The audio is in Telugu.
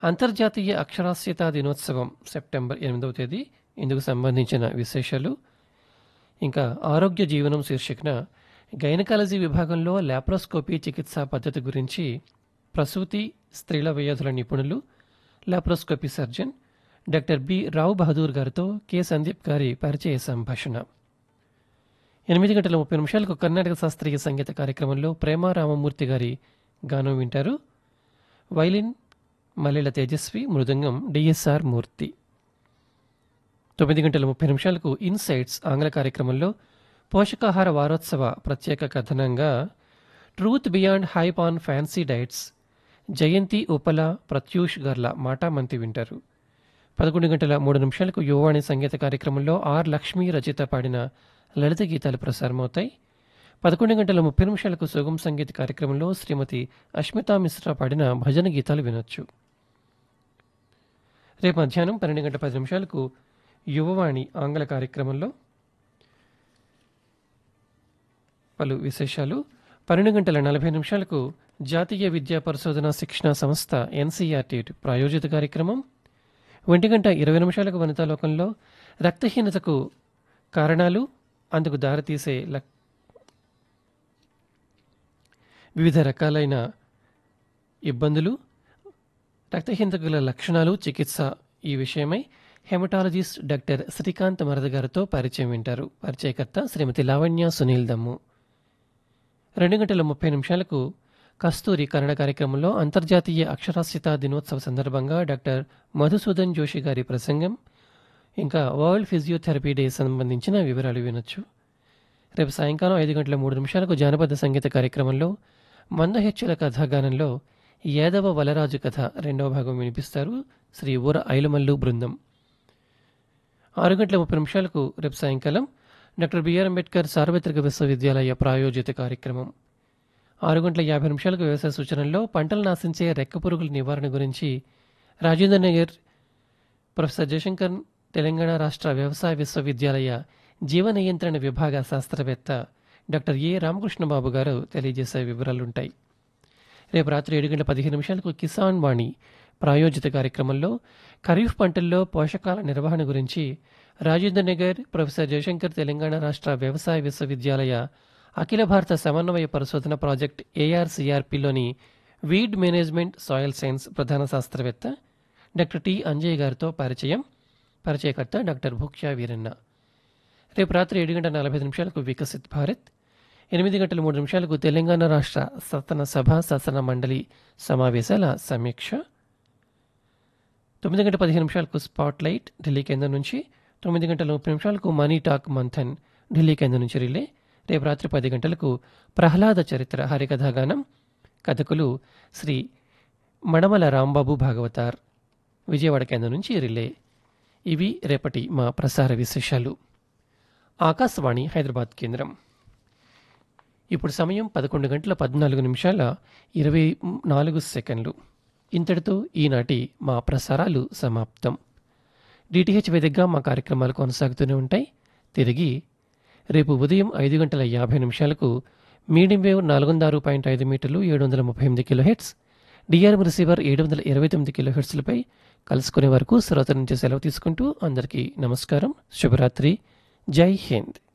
అంతర్జాతీయ అక్షరాస్యతా దినోత్సవం సెప్టెంబర్ ఎనిమిదవ తేదీ ఇందుకు సంబంధించిన విశేషాలు ఇంకా ఆరోగ్య జీవనం శీర్షికన గైనకాలజీ విభాగంలో లాప్రోస్కోపీ చికిత్సా పద్ధతి గురించి ప్రసూతి స్త్రీల వ్యాధుల నిపుణులు laparoscopy surgeon doctor B Rao Bahadur గారితో కె సందీప్ గారి పరిచయ సంభాషణ ఎనిమిది గంటల ముప్పై నిమిషాలకు కర్ణాటక శాస్త్రీయ సంగీత కార్యక్రమంలో ప్రేమ రామమూర్తి గారి గానం వింటారు వైలిన్ మల్లెల తేజస్వి మృదంగం డిఎస్ఆర్ మూర్తి తొమ్మిది గంటల ముప్పై నిమిషాలకు ఇన్సైట్స్ ఆంగ్ల కార్యక్రమంలో పోషకాహార వారోత్సవ ప్రత్యేక కథనంగా truth beyond hype on fancy diets Jayanthi Upala Pratyush Garla మాటామంతి వింటారు పదకొండు గంటల మూడు నిమిషాలకు యువవాణి సంగీత కార్యక్రమంలో ఆర్ లక్ష్మీ రచిత పాడిన లలిత గీతాలు ప్రసారమవుతాయి పదకొండు గంటల ముప్పై నిమిషాలకు సుగం సంగీత కార్యక్రమంలో శ్రీమతి అష్మితా మిశ్రా పాడిన భజన గీతాలు వినొచ్చు రేపు మధ్యాహ్నం పన్నెండు గంటల పది నిమిషాలకు యువవాణి ఆంగ్ల కార్యక్రమంలో పలు విశేషాలు పన్నెండు గంటల నలభై నిమిషాలకు జాతీయ విద్యా పరిశోధన శిక్షణ సంస్థ ఎన్సీఆర్టీ ప్రాయోజిత కార్యక్రమం ఒంటి గంట ఇరవై నిమిషాలకు వనితాలోకంలో రక్తహీనతకు కారణాలు అందుకు దారితీసే లక్ వివిధ రకాలైన ఇబ్బందులు రక్తహీనతకు గల లక్షణాలు చికిత్స ఈ విషయమై హెమటాలజిస్ట్ డాక్టర్ శ్రీకాంత్ మరద గారితో పరిచయం వింటారు పరిచయకర్త శ్రీమతి లావణ్య సునీల్ దమ్ము రెండు గంటల ముప్పై నిమిషాలకు కస్తూరి కన్నడ కార్యక్రమంలో అంతర్జాతీయ అక్షరాస్యత దినోత్సవ సందర్భంగా డాక్టర్ మధుసూదన్ జోషి గారి ప్రసంగం ఇంకా వరల్డ్ ఫిజియోథెరపీ డే సంబంధించిన వివరాలు వినొచ్చు రేపు సాయంకాలం ఐదు గంటల మూడు నిమిషాలకు జానపద సంగీత కార్యక్రమంలో మందహెచ్చుల కథాగానంలో యాదవ వలరాజు కథ రెండవ భాగం వినిపిస్తారు శ్రీ ఊర ఐలమల్లు బృందం ఆరు గంటల ముప్పై నిమిషాలకు రేపు సాయంకాలం డాక్టర్ బిఆర్ అంబేద్కర్ సార్వత్రిక విశ్వవిద్యాలయ ప్రాయోజిత కార్యక్రమం ఆరు గంటల యాభై నిమిషాలకు వ్యవసాయ సూచనల్లో పంటలు నాశించే రెక్క పురుగుల నివారణ గురించి రాజేంద్ర నగర్ ప్రొఫెసర్ జయశంకర్ తెలంగాణ రాష్ట్ర వ్యవసాయ విశ్వవిద్యాలయ జీవ నియంత్రణ విభాగ శాస్త్రవేత్త డాక్టర్ ఏ రామకృష్ణబాబు గారు తెలియజేసే వివరాలుంటాయి రేపు రాత్రి ఏడు గంటల పదిహేను నిమిషాలకు కిసాన్ వాణి ప్రాయోజిత కార్యక్రమంలో ఖరీఫ్ పంటల్లో పోషకాల నిర్వహణ గురించి రాజేంద్ర నగర్ ప్రొఫెసర్ జయశంకర్ తెలంగాణ రాష్ట్ర వ్యవసాయ విశ్వవిద్యాలయ అఖిల భారత సమన్వయ పరిశోధన ప్రాజెక్ట్ ఏఆర్సీఆర్పిలోని వీడ్ మేనేజ్మెంట్ సాయిల్ సైన్స్ ప్రధాన శాస్త్రవేత్త డాక్టర్ టి అంజయ్ గారితో పరిచయం పరిచయకర్త డాక్టర్ భూక్యా వీరన్న రేపు రాత్రి ఏడు గంటల నలభై ఐదు నిమిషాలకు వికసిత్ భారత్ ఎనిమిది గంటల మూడు నిమిషాలకు తెలంగాణ రాష్ట్ర శాసన సభ శాసన మండలి సమావేశాల సమీక్ష తొమ్మిది గంటల పదిహేను నిమిషాలకు స్పాట్ లైట్ ఢిల్లీ కేంద్రం నుంచి తొమ్మిది గంటల ముప్పై నిమిషాలకు మనీ టాక్ మంథన్ ఢిల్లీ కేంద్రం నుంచి రిలే రేపు రాత్రి పది గంటలకు ప్రహ్లాద చరిత్ర హరికథాగానం కథకులు శ్రీ మడమల రాంబాబు భాగవతార్ విజయవాడ కేంద్రం నుంచి రిలే ఇవి రేపటి మా ప్రసార విశేషాలు ఆకాశవాణి హైదరాబాద్ కేంద్రం ఇప్పుడు సమయం పదకొండు గంటల పద్నాలుగు నిమిషాల ఇరవై నాలుగు సెకండ్లు ఇంతటితో ఈనాటి మా ప్రసారాలు సమాప్తం డిటిహెచ్ వేదికగా మా కార్యక్రమాలు కొనసాగుతూనే ఉంటాయి తిరిగి రేపు ఉదయం ఐదు గంటల యాభై నిమిషాలకు మీడియం వేవ్ నాలుగు వందల ఆరు పాయింట్ ఐదు మీటర్లు ఏడు వందల ముప్పై ఎనిమిది కిలో హెడ్స్ డిఆర్ఎం రిసీవర్ ఏడు వందల ఇరవై తొమ్మిది కిలో హెడ్స్లపై కలుసుకునే వరకు శ్రోతల నుంచి సెలవు తీసుకుంటూ అందరికీ నమస్కారం శుభరాత్రి జై హింద్